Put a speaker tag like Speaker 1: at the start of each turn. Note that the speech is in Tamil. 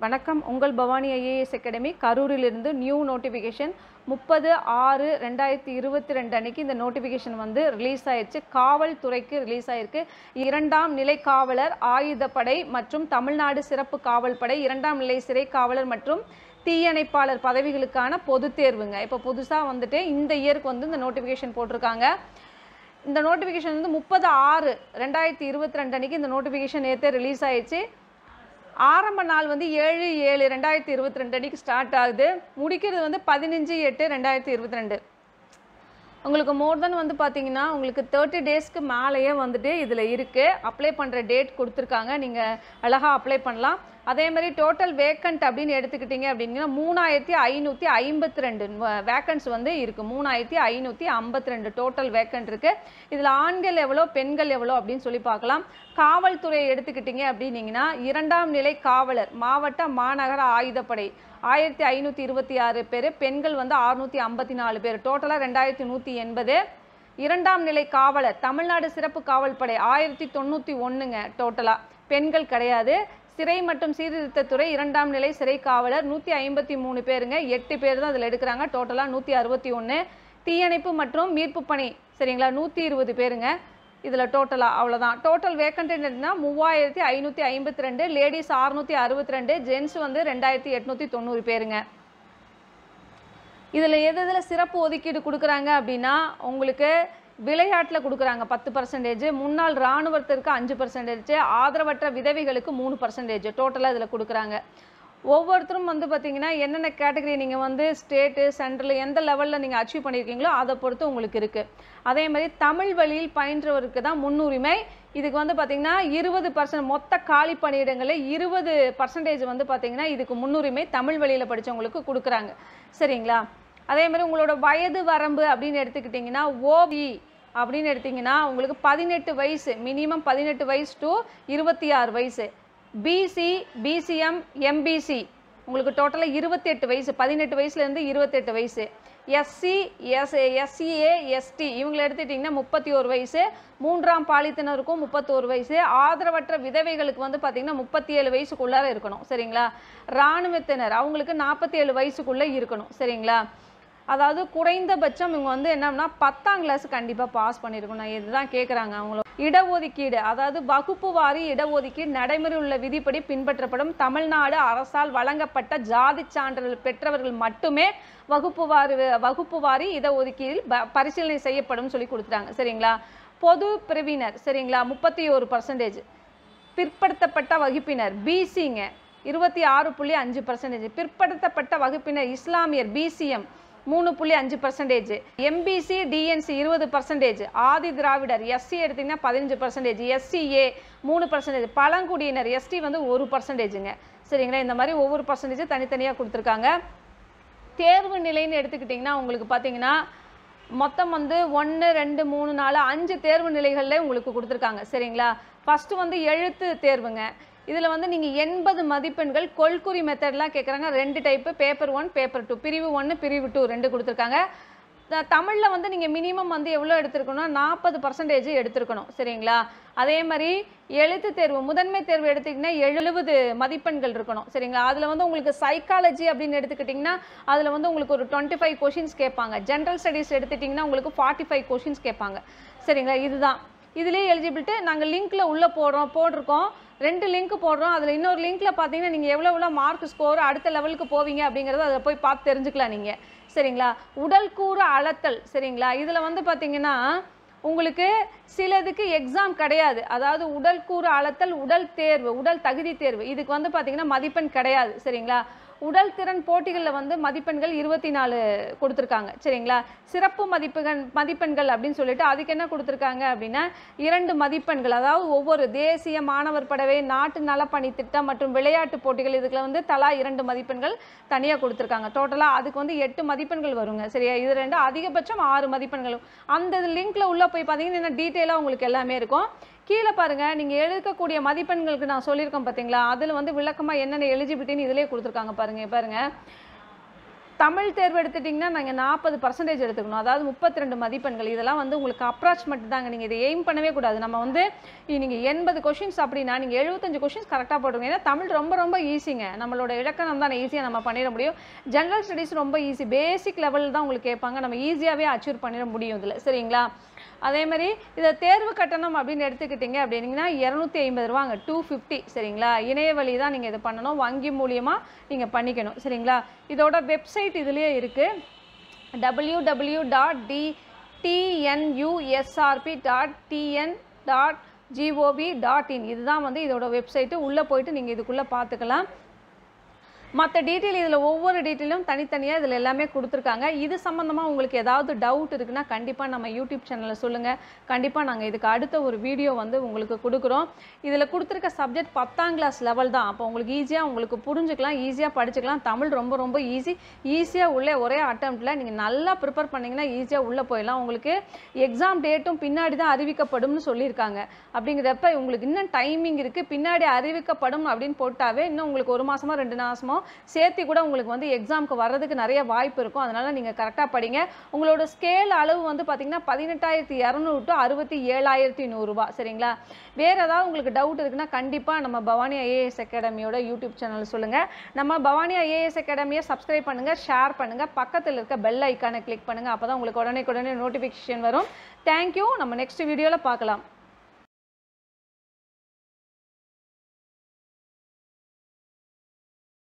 Speaker 1: வணக்கம் உங்கள் பவானி ஐஏஎஸ் அகாடமி கரூரிலிருந்து நியூ நோட்டிஃபிகேஷன் முப்பது ஆறு ரெண்டாயிரத்தி இருபத்தி ரெண்டு அன்னைக்கு இந்த நோட்டிஃபிகேஷன் வந்து ரிலீஸ் ஆயிடுச்சு காவல்துறைக்கு ரிலீஸ் ஆயிருக்கு இரண்டாம் நிலை காவலர் ஆயுதப்படை மற்றும் தமிழ்நாடு சிறப்பு காவல் படை இரண்டாம் நிலை சிறை காவலர் மற்றும் தீயணைப்பாளர் பதவிகளுக்கான பொதுத் தேர்வுங்க இப்போ புதுசாக வந்துட்டு இந்த இயருக்கு வந்து இந்த நோட்டிஃபிகேஷன் போட்டிருக்காங்க இந்த நோட்டிஃபிகேஷன் வந்து முப்பது ஆறு ரெண்டாயிரத்தி இருபத்தி ரெண்டு அன்னைக்கு இந்த நோட்டிஃபிகேஷன் நேற்றே ரிலீஸ் ஆயிடுச்சு ஆரம்ப நாள் வந்து ஏழு ஏழு ரெண்டாயிரத்தி இருபத்தி ரெண்டு அன்னைக்கு ஸ்டார்ட் ஆகுது முடிக்கிறது வந்து பதினஞ்சு எட்டு ரெண்டாயிரத்தி இருபத்தி ரெண்டு உங்களுக்கு மோர் தென் வந்து பார்த்தீங்கன்னா உங்களுக்கு தேர்ட்டி டேஸ்க்கு மேலேயே வந்துட்டு இதில் இருக்குது அப்ளை பண்ணுற டேட் கொடுத்துருக்காங்க நீங்கள் அழகாக அப்ளை பண்ணலாம் அதே மாதிரி டோட்டல் வேக்கண்ட் அப்படின்னு எடுத்துக்கிட்டிங்க அப்படிங்கன்னா மூணாயிரத்தி ஐநூற்றி ஐம்பத்தி ரெண்டு வேக்கன்ஸ் வந்து இருக்குது மூணாயிரத்தி ஐநூற்றி ஐம்பத்தி ரெண்டு டோட்டல் வேக்கண்ட் இருக்குது இதில் ஆண்கள் எவ்வளோ பெண்கள் எவ்வளோ அப்படின்னு சொல்லி பார்க்கலாம் காவல்துறை எடுத்துக்கிட்டிங்க அப்படின்னீங்கன்னா இரண்டாம் நிலை காவலர் மாவட்ட மாநகர ஆயுதப்படை ஆயிரத்தி ஐநூற்றி இருபத்தி ஆறு பேர் பெண்கள் வந்து அறுநூற்றி ஐம்பத்தி நாலு பேர் டோட்டலாக ரெண்டாயிரத்தி நூற்றி எண்பது இரண்டாம் நிலை காவலர் தமிழ்நாடு சிறப்பு காவல் படை ஆயிரத்தி தொண்ணூற்றி ஒன்றுங்க டோட்டலாக பெண்கள் கிடையாது சிறை மற்றும் சீர்திருத்தத்துறை இரண்டாம் நிலை சிறை காவலர் நூற்றி ஐம்பத்தி மூணு பேருங்க எட்டு பேர் தான் அதில் எடுக்கிறாங்க டோட்டலாக நூற்றி அறுபத்தி ஒன்று தீயணைப்பு மற்றும் மீட்பு பணி சரிங்களா நூற்றி இருபது பேருங்க இதில் டோட்டலாக அவ்வளோதான் டோட்டல் வேக்கண்ட் என்னன்னா மூவாயிரத்தி ஐநூற்றி ஐம்பத்தி ரெண்டு லேடிஸ் அறுநூற்றி அறுபத்தி ரெண்டு ஜென்ஸ் வந்து ரெண்டாயிரத்தி எட்நூற்றி தொண்ணூறு பேருங்க இதில் எது எதில் சிறப்பு ஒதுக்கீடு கொடுக்குறாங்க அப்படின்னா உங்களுக்கு விளையாட்டில் கொடுக்குறாங்க பத்து பர்சன்டேஜ் முன்னாள் இராணுவத்திற்கு அஞ்சு பர்சன்டேஜ் ஆதரவற்ற விதவைகளுக்கு மூணு பர்சன்டேஜ் டோட்டலாக இதில் கொடுக்குறாங்க ஒவ்வொருத்தரும் வந்து பார்த்தீங்கன்னா என்னென்ன கேட்டகரி நீங்கள் வந்து ஸ்டேட்டு சென்ட்ரல் எந்த லெவலில் நீங்கள் அச்சீவ் பண்ணியிருக்கீங்களோ அதை பொறுத்து உங்களுக்கு இருக்குது அதே மாதிரி தமிழ் வழியில் பயின்றவருக்கு தான் முன்னுரிமை இதுக்கு வந்து பார்த்தீங்கன்னா இருபது பர்சன்ட் மொத்த காலி பணியிடங்களில் இருபது பர்சன்டேஜ் வந்து பார்த்தீங்கன்னா இதுக்கு முன்னுரிமை தமிழ் வழியில் படித்தவங்களுக்கு கொடுக்குறாங்க சரிங்களா அதே மாதிரி உங்களோட வயது வரம்பு அப்படின்னு எடுத்துக்கிட்டிங்கன்னா ஓபி அப்படின்னு எடுத்திங்கன்னா உங்களுக்கு பதினெட்டு வயசு மினிமம் பதினெட்டு வயசு டு இருபத்தி ஆறு வயசு பிசி பிசிஎம் எம்பிசி உங்களுக்கு டோட்டலாக இருபத்தெட்டு வயசு பதினெட்டு வயசுலேருந்து இருபத்தெட்டு வயசு எஸ்சி எஸ் எஸ்சிஏ எஸ்டி இவங்களை எடுத்துட்டிங்கன்னா முப்பத்தி ஒரு வயசு மூன்றாம் பாலித்தினருக்கும் முப்பத்தோரு வயசு ஆதரவற்ற விதவைகளுக்கு வந்து பார்த்திங்கன்னா முப்பத்தி ஏழு வயசுக்குள்ளார இருக்கணும் சரிங்களா இராணுவத்தினர் அவங்களுக்கு நாற்பத்தி ஏழு வயசுக்குள்ளே இருக்கணும் சரிங்களா அதாவது குறைந்தபட்சம் இவங்க வந்து என்னன்னா பத்தாம் கிளாஸ் கண்டிப்பாக பாஸ் பண்ணியிருக்கணும் இதுதான் கேட்குறாங்க அவங்கள இடஒதுக்கீடு அதாவது வகுப்பு வாரி இடஒதுக்கீடு நடைமுறை உள்ள விதிப்படி பின்பற்றப்படும் தமிழ்நாடு அரசால் வழங்கப்பட்ட ஜாதி சான்றிதழ் பெற்றவர்கள் மட்டுமே வகுப்பு வாரி வகுப்பு வாரி இடஒதுக்கீடில் ப பரிசீலனை செய்யப்படும் சொல்லி கொடுத்துட்டாங்க சரிங்களா பொது பிரிவினர் சரிங்களா முப்பத்தி ஒரு பர்சன்டேஜ் பிற்படுத்தப்பட்ட வகுப்பினர் பிசிங்க இருபத்தி ஆறு புள்ளி அஞ்சு பர்சன்டேஜ் பிற்படுத்தப்பட்ட வகுப்பினர் இஸ்லாமியர் பிசிஎம் மூணு புள்ளி அஞ்சு பர்சன்டேஜ் எம்பிசி டிஎன்சி இருபது பர்சன்டேஜ் ஆதி திராவிடர் எஸ்சி எடுத்திங்கன்னா பதினஞ்சு பர்சன்டேஜ் எஸ்சிஏ மூணு பர்சன்டேஜ் பழங்குடியினர் எஸ்டி வந்து ஒரு பர்சன்டேஜுங்க சரிங்களா இந்த மாதிரி ஒவ்வொரு பர்சன்டேஜ் தனித்தனியாக கொடுத்துருக்காங்க தேர்வு நிலைன்னு எடுத்துக்கிட்டிங்கன்னா உங்களுக்கு பார்த்தீங்கன்னா மொத்தம் வந்து ஒன்று ரெண்டு மூணு நாலு அஞ்சு தேர்வு நிலைகளில் உங்களுக்கு கொடுத்துருக்காங்க சரிங்களா ஃபஸ்ட்டு வந்து எழுத்து தேர்வுங்க இதில் வந்து நீங்கள் எண்பது மதிப்பெண்கள் கொள்குறி மெத்தட்லாம் கேட்குறாங்க ரெண்டு type paper one paper two பிரிவு ஒன்று பிரிவு டூ ரெண்டு கொடுத்துருக்காங்க தமிழில் வந்து நீங்கள் மினிமம் வந்து எவ்வளோ எடுத்திருக்கணும் நாற்பது பர்சன்டேஜ் எடுத்திருக்கணும் சரிங்களா அதே மாதிரி எழுத்து தேர்வு முதன்மை தேர்வு எடுத்திங்கன்னா எழுபது மதிப்பெண்கள் இருக்கணும் சரிங்களா அதில் வந்து உங்களுக்கு சைக்காலஜி அப்படின்னு எடுத்துக்கிட்டிங்கன்னா அதில் வந்து உங்களுக்கு ஒரு டுவெண்ட்டி ஃபைவ் கொஷின்ஸ் கேட்பாங்க ஜென்ரல் ஸ்டடீஸ் எடுத்துட்டிங்கன்னா உங்களுக்கு ஃபார்ட்டி ஃபைவ் கொஷின்ஸ் கேட்பாங்க சரிங்களா இதுதான் இதுலேயே எலிஜிபிலிட்டி நாங்கள் லிங்க்கில் உள்ளே போடுறோம் போட்டிருக்கோம் ரெண்டு லிங்க் போடுறோம் அதில் இன்னொரு லிங்க்கில் பார்த்தீங்கன்னா நீங்கள் எவ்வளோ எவ்வளோ மார்க் ஸ்கோர் அடுத்த லெவலுக்கு போவீங்க அப்படிங்கிறத அதை போய் பார்த்து தெரிஞ்சுக்கலாம் நீங்கள் சரிங்களா உடல் கூறு அளத்தல் சரிங்களா இதில் வந்து பார்த்தீங்கன்னா உங்களுக்கு சிலதுக்கு எக்ஸாம் கிடையாது அதாவது உடல் கூறு அளத்தல் உடல் தேர்வு உடல் தகுதி தேர்வு இதுக்கு வந்து பார்த்தீங்கன்னா மதிப்பெண் கிடையாது சரிங்களா உடல் திறன் போட்டிகளில் வந்து மதிப்பெண்கள் இருபத்தி நாலு கொடுத்துருக்காங்க சரிங்களா சிறப்பு மதிப்புகள் மதிப்பெண்கள் அப்படின்னு சொல்லிட்டு அதுக்கு என்ன கொடுத்துருக்காங்க அப்படின்னா இரண்டு மதிப்பெண்கள் அதாவது ஒவ்வொரு தேசிய மாணவர் படவை நாட்டு நலப்பணி திட்டம் மற்றும் விளையாட்டு போட்டிகள் இதுக்குள்ள வந்து தலா இரண்டு மதிப்பெண்கள் தனியாக கொடுத்துருக்காங்க டோட்டலாக அதுக்கு வந்து எட்டு மதிப்பெண்கள் வருங்க சரியா இது ரெண்டு அதிகபட்சம் ஆறு மதிப்பெண்களும் அந்த லிங்க்ல உள்ள போய் பார்த்தீங்கன்னா டீட்டெயிலாக உங்களுக்கு எல்லாமே இருக்கும் கீழே பாருங்கள் நீங்கள் எடுக்கக்கூடிய மதிப்பெண்களுக்கு நான் சொல்லியிருக்கேன் பார்த்தீங்களா அதில் வந்து விளக்கமாக என்னென்ன எலிஜிபிலிட்டின்னு இதிலே கொடுத்துருக்காங்க பாருங்கள் பாருங்கள் தமிழ் தேர்வு எடுத்துட்டிங்கன்னா நீங்கள் நாற்பது பர்சன்டேஜ் எடுத்துக்கணும் அதாவது முப்பத்தி ரெண்டு மதிப்பெண்கள் இதெல்லாம் வந்து உங்களுக்கு அப்ராச்மெண்ட் தாங்க நீங்கள் இதை எய்ம் பண்ணவே கூடாது நம்ம வந்து நீங்கள் எண்பது கொஷின்ஸ் அப்படின்னா நீங்கள் எழுபத்தஞ்சு கொஷின்ஸ் கரெக்டாக போட்டுருங்க ஏன்னா தமிழ் ரொம்ப ரொம்ப ஈஸிங்க நம்மளோட இலக்கணம் தான் ஈஸியாக நம்ம பண்ணிட முடியும் ஜென்ரல் ஸ்டடீஸ் ரொம்ப ஈஸி பேசிக் லெவல் தான் உங்களுக்கு கேட்பாங்க நம்ம ஈஸியாகவே அச்சீவ் பண்ணிட முடியும் இதில் சரிங்களா அதே மாதிரி இதை தேர்வு கட்டணம் அப்படின்னு எடுத்துக்கிட்டிங்க அப்படின்னீங்கன்னா இரநூத்தி ஐம்பது ரூபாங்க டூ ஃபிஃப்டி சரிங்களா இணைய வழி தான் நீங்கள் இது பண்ணணும் வங்கி மூலியமாக நீங்கள் பண்ணிக்கணும் சரிங்களா இதோட வெப்சைட் இதுலேயே இருக்குது W W dot T TNUSRB dot TN dot GOV dot in இதுதான் வந்து இதோட வெப்சைட்டு உள்ளே போயிட்டு நீங்கள் இதுக்குள்ளே பார்த்துக்கலாம் மற்ற டீட்டெயில் இதில் ஒவ்வொரு டீட்டெயிலும் தனித்தனியாக இதில் எல்லாமே கொடுத்துருக்காங்க இது சம்மந்தமாக உங்களுக்கு ஏதாவது டவுட் இருக்குன்னா கண்டிப்பாக நம்ம யூடியூப் சேனலில் சொல்லுங்கள் கண்டிப்பாக நாங்கள் இதுக்கு அடுத்த ஒரு வீடியோ வந்து உங்களுக்கு கொடுக்குறோம் இதில் கொடுத்துருக்க சப்ஜெக்ட் பத்தாம் கிளாஸ் லெவல் தான் அப்போ உங்களுக்கு ஈஸியாக உங்களுக்கு புரிஞ்சுக்கலாம் ஈஸியாக படிச்சுக்கலாம் தமிழ் ரொம்ப ரொம்ப ஈஸி ஈஸியாக உள்ளே ஒரே அட்டம்ப்டில் நீங்கள் நல்லா ப்ரிப்பேர் பண்ணிங்கன்னா ஈஸியாக உள்ளே போயிடலாம் உங்களுக்கு எக்ஸாம் டேட்டும் பின்னாடி தான் அறிவிக்கப்படும்னு சொல்லியிருக்காங்க அப்படிங்கிறப்ப உங்களுக்கு இன்னும் டைமிங் இருக்குது பின்னாடி அறிவிக்கப்படும் அப்படின்னு போட்டாவே இன்னும் உங்களுக்கு ஒரு மாதமோ ரெண்டு மாதமோ சேர்த்து கூட உங்களுக்கு வந்து எக்ஸாமுக்கு வர்றதுக்கு நிறைய வாய்ப்பு இருக்கும் அதனால் நீங்கள் கரெக்டாக படிங்க உங்களோட ஸ்கேல் அளவு வந்து பார்த்தீங்கன்னா பதினெட்டாயிரத்தி இரநூறு டு அறுபத்தி ஏழாயிரத்தி நூறுரூபா சரிங்களா வேறு ஏதாவது உங்களுக்கு டவுட் இருக்குன்னா கண்டிப்பாக நம்ம பவானி ஐஏஎஸ் அகாடமியோட யூடியூப் சேனல் சொல்லுங்கள் நம்ம பவானி ஐஏஎஸ் அகாடமியை சப்ஸ்கிரைப் பண்ணுங்கள் ஷேர் பண்ணுங்கள் பக்கத்தில் இருக்க பெல் ஐக்கானை கிளிக் பண்ணுங்கள் அப்போ தான் உங்களுக்கு உடனே உடனே நோட்டிஃபிகேஷன் வரும் தேங்க்யூ நம்ம நெக்ஸ்ட் வீடியோவில் பார்க்கலாம்